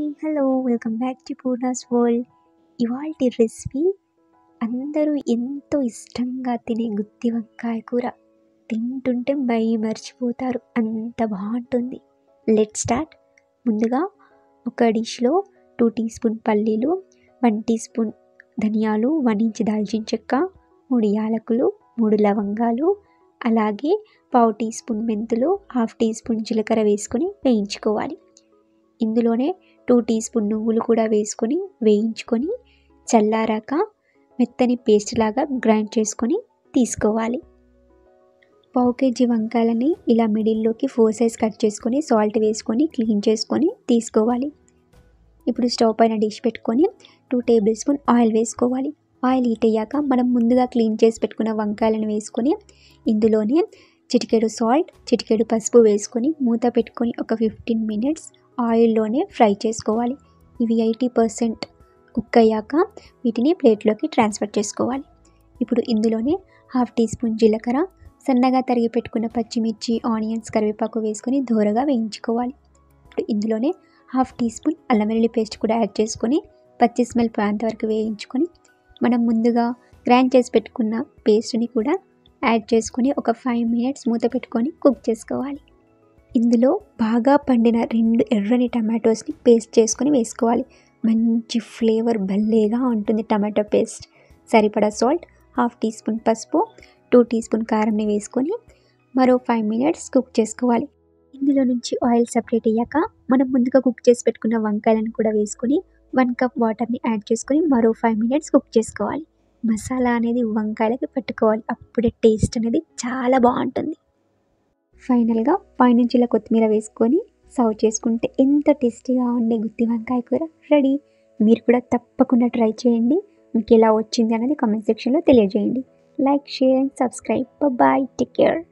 hello welcome back to Poorna's world ఇవాల్టి recipe అందరూ ఎంతో ఇష్టంగా తినే గుత్తి వంకాయ కూర తింటుంటే మై మర్చిపోతారు అంత బాగుంటుంది లెట్ స్టార్ట్ ముందుగా ఒక డిష్లో టూ టీ స్పూన్ పల్లీలు వన్ టీ స్పూన్ ధనియాలు వన్ ఇంచ్ దాల్చిన చెక్క మూడు యాలకులు మూడు లవంగాలు అలాగే పావు టీ స్పూన్ మెంతులు హాఫ్ టీ స్పూన్ జీలకర్ర వేసుకొని వేయించుకోవాలి ఇందులోనే టూ టీ స్పూన్ నువ్వులు కూడా వేసుకొని వేయించుకొని చల్లారాక మెత్తని పేస్ట్ లాగా గ్రైండ్ చేసుకొని తీసుకోవాలి పావు కేజీ వంకాయలని ఇలా మిడిల్లోకి ఫోర్ సైజ్ కట్ చేసుకొని సాల్ట్ వేసుకొని క్లీన్ చేసుకొని తీసుకోవాలి ఇప్పుడు స్టవ్ పైన డిష్ పెట్టుకొని టూ టేబుల్ స్పూన్ ఆయిల్ వేసుకోవాలి ఆయిల్ హీట్ అయ్యాక మనం ముందుగా క్లీన్ చేసి పెట్టుకున్న వంకాయలను వేసుకొని ఇందులోనే చిటికెడు సాల్ట్ చిటికెడు పసుపు వేసుకొని మూత పెట్టుకొని ఒక ఫిఫ్టీన్ మినిట్స్ ఆయిల్లోనే ఫ్రై చేసుకోవాలి ఇవి ఎయిటీ పర్సెంట్ కుక్ అయ్యాక వీటిని ప్లేట్లోకి ట్రాన్స్ఫర్ చేసుకోవాలి ఇప్పుడు ఇందులోనే హాఫ్ టీ స్పూన్ జీలకర్ర సన్నగా తరిగి పెట్టుకున్న పచ్చిమిర్చి ఆనియన్స్ కరివేపాకు వేసుకొని దూరగా వేయించుకోవాలి ఇప్పుడు ఇందులోనే హాఫ్ టీ స్పూన్ అల్లం వెల్లుల్లి పేస్ట్ కూడా యాడ్ చేసుకొని పచ్చి స్మెల్ పోయేంత వరకు వేయించుకొని మనం ముందుగా గ్రైండ్ చేసి పెట్టుకున్న పేస్ట్ని కూడా యాడ్ చేసుకొని ఒక ఫైవ్ మినిట్స్ మూత పెట్టుకొని కుక్ చేసుకోవాలి ఇందులో బాగా పండిన రెండు ఎర్రని టమాటోస్ని పేస్ట్ చేసుకొని వేసుకోవాలి మంచి ఫ్లేవర్ భలేగా ఉంటుంది టమాటో పేస్ట్ సరిపడా సాల్ట్ హాఫ్ టీ స్పూన్ పసుపు టూ టీ స్పూన్ కారంని వేసుకొని మరో ఫైవ్ మినిట్స్ కుక్ చేసుకోవాలి ఇందులో నుంచి ఆయిల్ సపరేట్ అయ్యాక మనం ముందుగా కుక్ చేసి పెట్టుకున్న వంకాయలను కూడా వేసుకొని వన్ కప్ వాటర్ని యాడ్ చేసుకొని మరో ఫైవ్ మినిట్స్ కుక్ చేసుకోవాలి మసాలా అనేది వంకాయలకి పట్టుకోవాలి అప్పుడే టేస్ట్ అనేది చాలా బాగుంటుంది ఫైనల్గా పైనుంచి ఇలా కొత్తిమీర వేసుకొని సర్వ్ చేసుకుంటే ఎంత టేస్టీగా ఉండే గుత్తి వంకాయ కూర రెడీ మీరు కూడా తప్పకుండా ట్రై చేయండి మీకు ఎలా వచ్చింది అనేది కామెంట్ సెక్షన్లో తెలియజేయండి like share and subscribe bye take care